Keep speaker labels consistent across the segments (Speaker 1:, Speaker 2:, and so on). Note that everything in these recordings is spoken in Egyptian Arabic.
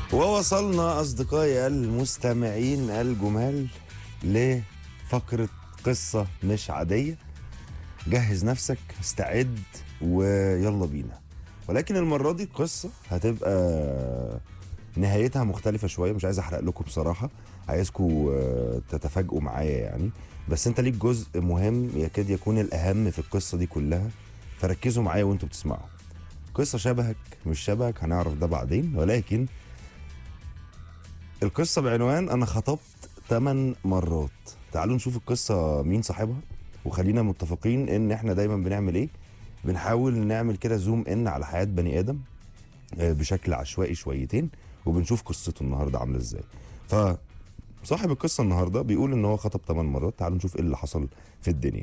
Speaker 1: ووصلنا أصدقائي المستمعين الجمال لفقرة قصة مش عادية جهز نفسك استعد ويلا بينا ولكن المرة دي القصة هتبقى نهايتها مختلفة شوية مش عايز أحرق لكم بصراحة عايزكم تتفاجئوا معايا يعني بس أنت ليك جزء مهم يكاد يكون الأهم في القصة دي كلها فركزوا معايا وأنتوا بتسمعوا قصة شبهك مش شبهك هنعرف ده بعدين ولكن القصة بعنوان أنا خطبت 8 مرات تعالوا نشوف القصة مين صاحبها وخلينا متفقين إن إحنا دايما بنعمل إيه بنحاول نعمل كده زوم إن على حياة بني آدم آه، بشكل عشوائي شويتين وبنشوف قصته النهاردة عاملة إزاي فصاحب القصة النهاردة بيقول إن هو خطب 8 مرات تعالوا نشوف إيه اللي حصل في الدنيا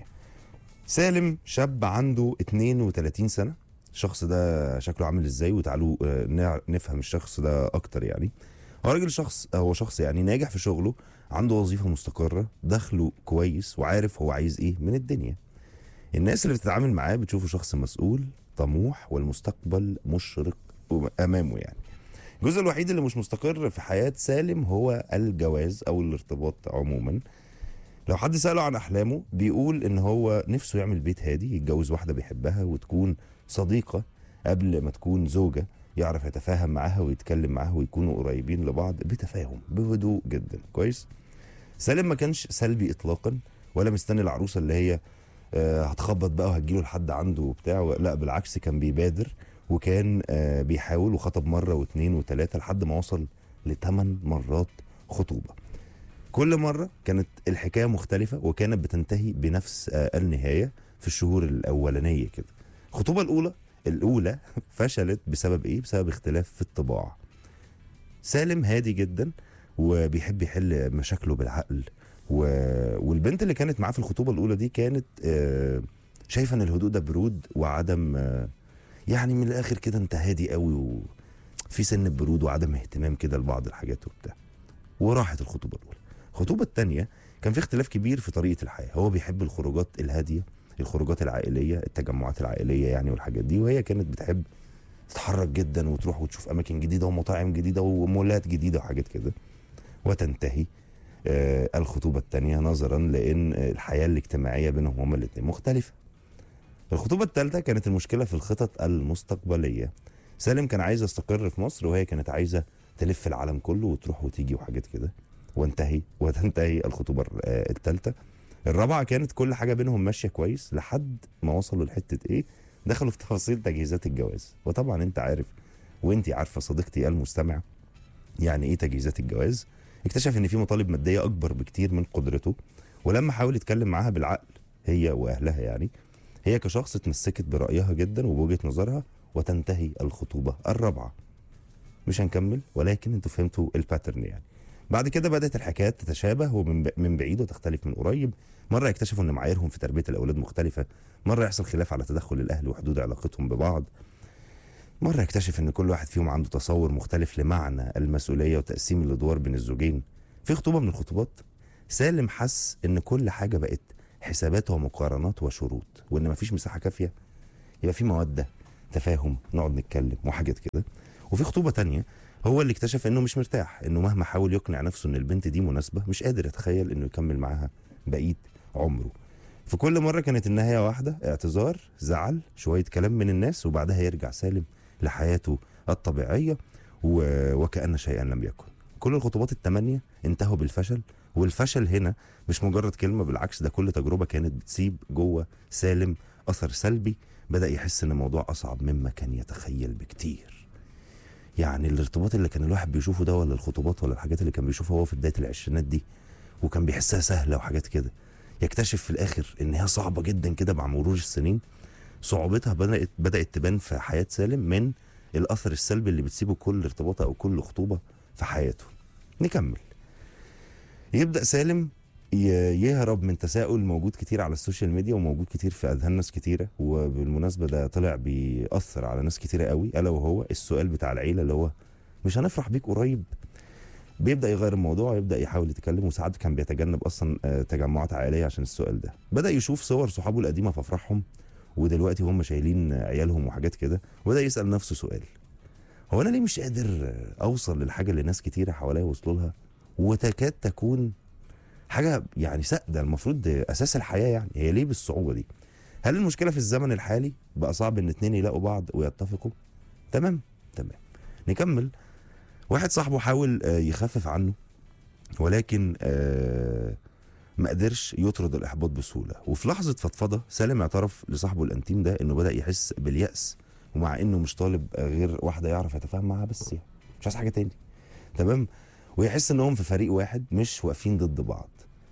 Speaker 1: سالم شاب عنده 32 سنة الشخص ده شكله عامل ازاي وتعالوا آه، نع- نفهم الشخص ده اكتر يعني هو راجل شخص هو شخص يعني ناجح في شغله عنده وظيفة مستقرة دخله كويس وعارف هو عايز ايه من الدنيا الناس اللي بتتعامل معاه بتشوفه شخص مسؤول طموح والمستقبل مشرق امامه يعني الجزء الوحيد اللي مش مستقر في حياة سالم هو الجواز او الارتباط عموما لو حد سأله عن أحلامه بيقول إن هو نفسه يعمل بيت هادي يتجوز واحدة بيحبها وتكون صديقة قبل ما تكون زوجة يعرف يتفاهم معاها ويتكلم معاها ويكونوا قريبين لبعض بتفاهم بهدوء جدا كويس سالم ما كانش سلبي إطلاقا ولا مستني العروسة اللي هي آه، هتخبط بقى وهتجيله لحد عنده وبتاع لا بالعكس كان بيبادر وكان آه، بيحاول وخطب مرة واثنين وثلاثة لحد ما وصل لثمان مرات خطوبة كل مرة كانت الحكاية مختلفة وكانت بتنتهي بنفس آه، النهاية في الشهور الأولانية كده الخطوبة الأولى الأولى فشلت بسبب إيه؟ بسبب اختلاف في الطباع سالم هادي جدا وبيحب يحل مشاكله بالعقل و... والبنت اللي كانت معاه في الخطوبة الأولى دي كانت آه، شايفة إن الهدوء ده برود وعدم آه، يعني من الآخر كده أنت هادي قوي وفي سن برود وعدم اهتمام كده لبعض الحاجات وبتاع وراحت الخطوبة الأولى الخطوبة الثانية كان في اختلاف كبير في طريقة الحياة هو بيحب الخروجات الهادية الخروجات العائلية التجمعات العائلية يعني والحاجات دي وهي كانت بتحب تتحرك جدا وتروح وتشوف أماكن جديدة ومطاعم جديدة ومولات جديدة وحاجات كده وتنتهي آه الخطوبة الثانية نظرا لأن الحياة الاجتماعية بينهم هما الاتنين مختلفة الخطوبة الثالثة كانت المشكلة في الخطط المستقبلية سالم كان عايز يستقر في مصر وهي كانت عايزة تلف العالم كله وتروح وتيجي وحاجات كده وانتهي وتنتهي الخطوبة آه، الثالثة الرابعة كانت كل حاجة بينهم ماشية كويس لحد ما وصلوا لحتة ايه دخلوا في تفاصيل تجهيزات الجواز وطبعا انت عارف وانت عارفة صديقتي المستمع يعني ايه تجهيزات الجواز اكتشف ان في مطالب مادية اكبر بكتير من قدرته ولما حاول يتكلم معاها بالعقل هي واهلها يعني هي كشخص اتمسكت برأيها جدا وبوجهة نظرها وتنتهي الخطوبة الرابعة مش هنكمل ولكن انتوا فهمتوا الباترن يعني بعد كده بدأت الحكايات تتشابه ومن ب- من بعيد وتختلف من قريب مرة يكتشفوا ان معاييرهم في تربية الأولاد مختلفة مرة يحصل خلاف على تدخل الأهل وحدود علاقتهم ببعض مرة يكتشف ان كل واحد فيهم عنده تصور مختلف لمعنى المسؤولية وتقسيم الأدوار بين الزوجين في خطوبة من الخطوبات سالم حس ان كل حاجة بقت حسابات ومقارنات وشروط وان مفيش مساحة كافية يبقى في مودة تفاهم نقعد نتكلم وحاجات كده وفي خطوبة تانية هو اللي اكتشف انه مش مرتاح انه مهما حاول يقنع نفسه ان البنت دي مناسبة مش قادر يتخيل انه يكمل معاها بقية عمره في كل مرة كانت النهاية واحدة اعتذار زعل شوية كلام من الناس وبعدها يرجع سالم لحياته الطبيعية و... وكأن شيئا لم يكن كل الخطوبات الثمانية انتهوا بالفشل والفشل هنا مش مجرد كلمة بالعكس ده كل تجربة كانت بتسيب جوه سالم أثر سلبي بدأ يحس إن الموضوع أصعب مما كان يتخيل بكتير يعني الارتباط اللي كان الواحد بيشوفه ده ولا الخطوبات ولا الحاجات اللي كان بيشوفها هو في بداية العشرينات دي وكان بيحسها سهلة وحاجات كده يكتشف في الآخر إن هي صعبة جدا كده مع مرور السنين صعوبتها بدأت بدأت تبان في حياة سالم من الأثر السلبي اللي بتسيبه كل ارتباط أو كل خطوبة في حياته نكمل يبدأ سالم ي- يهرب من تساؤل موجود كتير على السوشيال ميديا وموجود كتير في اذهان ناس كتيره وبالمناسبه ده طلع بيأثر على ناس كتيره قوي الا وهو السؤال بتاع العيله اللي هو مش هنفرح بيك قريب بيبدا يغير الموضوع ويبدا يحاول يتكلم وساعات كان بيتجنب اصلا آه، تجمعات عائليه عشان السؤال ده بدا يشوف صور صحابه القديمه في افراحهم ودلوقتي هم شايلين عيالهم وحاجات كده وبدا يسال نفسه سؤال هو انا ليه مش قادر اوصل للحاجه اللي ناس كتيره حواليا وصلوا لها وتكاد تكون حاجه يعني سائده المفروض دي اساس الحياه يعني هي ليه بالصعوبه دي هل المشكله في الزمن الحالي بقى صعب ان اتنين يلاقوا بعض ويتفقوا تمام تمام نكمل واحد صاحبه حاول آه، يخفف عنه ولكن آه، ما قدرش يطرد الاحباط بسهوله وفي لحظه فضفضه سالم اعترف لصاحبه الانتيم ده انه بدا يحس بالياس ومع انه مش طالب غير واحده يعرف يتفاهم معاها بس يعني مش عايز حاجه تاني تمام ويحس انهم في فريق واحد مش واقفين ضد بعض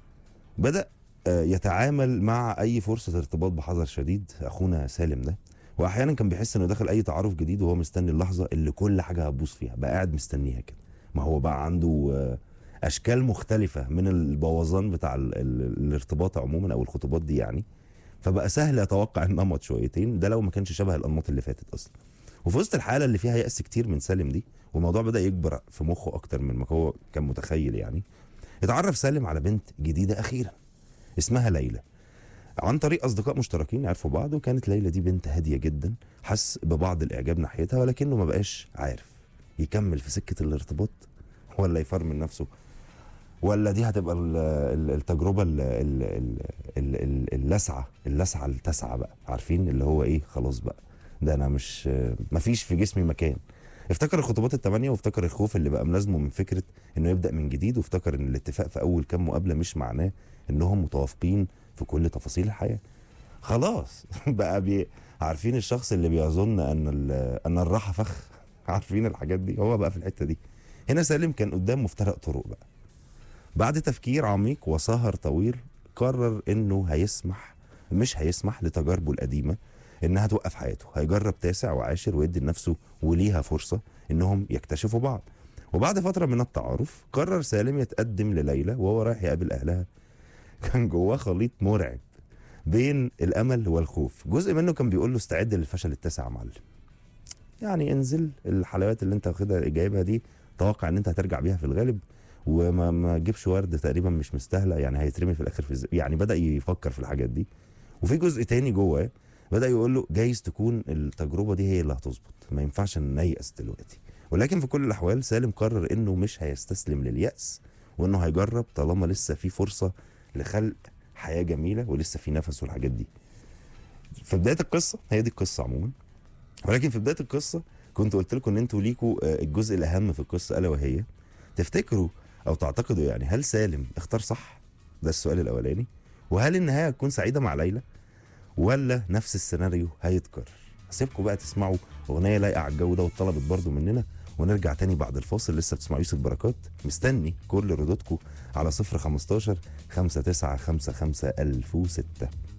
Speaker 1: بدا آه، يتعامل مع اي فرصه ارتباط بحذر شديد اخونا سالم ده واحيانا كان بيحس انه داخل اي تعارف جديد وهو مستني اللحظه اللي كل حاجه هتبوظ فيها بقى قاعد مستنيها كده ما هو بقى عنده آه، اشكال مختلفه من البوظان بتاع ال ال الارتباط عموما او الخطوبات دي يعني فبقى سهل اتوقع النمط شويتين ده لو ما كانش شبه الانماط اللي فاتت اصلا وفي وسط الحاله اللي فيها يأس كتير من سالم دي والموضوع بدا يكبر في مخه اكتر من ما هو كان متخيل يعني اتعرف سالم على بنت جديده اخيرا اسمها ليلى عن طريق اصدقاء مشتركين عرفوا بعض وكانت ليلى دي بنت هاديه جدا حس ببعض الاعجاب ناحيتها ولكنه ما بقاش عارف يكمل في سكه الارتباط ولا يفرمل نفسه ولا دي هتبقى ال- ال- التجربه ال- ال- ال- ال- ال- اللسعه اللسعه التاسعه بقى عارفين اللي هو ايه خلاص بقى ده انا مش مفيش في جسمي مكان افتكر الخطوبات الثمانيه وافتكر الخوف اللي بقى ملازمه من فكره انه يبدا من جديد وافتكر ان الاتفاق في اول كام مقابله مش معناه انهم متوافقين في كل تفاصيل الحياه خلاص بقى بي عارفين الشخص اللي بيظن ان ال- ان الراحه فخ عارفين الحاجات دي هو بقى في الحته دي هنا سالم كان قدام مفترق طرق بقى بعد تفكير عميق وسهر طويل قرر انه هيسمح مش هيسمح لتجاربه القديمه انها توقف حياته هيجرب تاسع وعاشر ويدي لنفسه وليها فرصه انهم يكتشفوا بعض وبعد فتره من التعارف قرر سالم يتقدم لليلى وهو رايح يقابل اهلها كان جواه خليط مرعب بين الامل والخوف جزء منه كان بيقول له استعد للفشل التاسع يا معلم يعني انزل الحلويات اللي انت واخدها جايبها دي توقع ان انت هترجع بيها في الغالب وما ما تجيبش ورد تقريبا مش مستاهله يعني هيترمي في الاخر في الز... يعني بدا يفكر في الحاجات دي وفي جزء تاني جواه بدا يقول له جايز تكون التجربه دي هي اللي هتظبط ما ينفعش نيأس دلوقتي ولكن في كل الاحوال سالم قرر انه مش هيستسلم لليأس وانه هيجرب طالما لسه في فرصه لخلق حياه جميله ولسه في نفس والحاجات دي في بدايه القصه هي دي القصه عموما ولكن في بدايه القصه كنت قلت لكم ان انتوا ليكوا آه، الجزء الاهم في القصه الا وهي تفتكروا او تعتقدوا يعني هل سالم اختار صح ده السؤال الاولاني وهل النهايه هتكون سعيده مع ليلى ولا نفس السيناريو هيتكرر هسيبكم بقى تسمعوا اغنيه لايقه على الجو ده واتطلبت برضو مننا ونرجع تاني بعد الفاصل لسه بتسمعوا يوسف بركات مستني كل ردودكم على 015 59 55 1006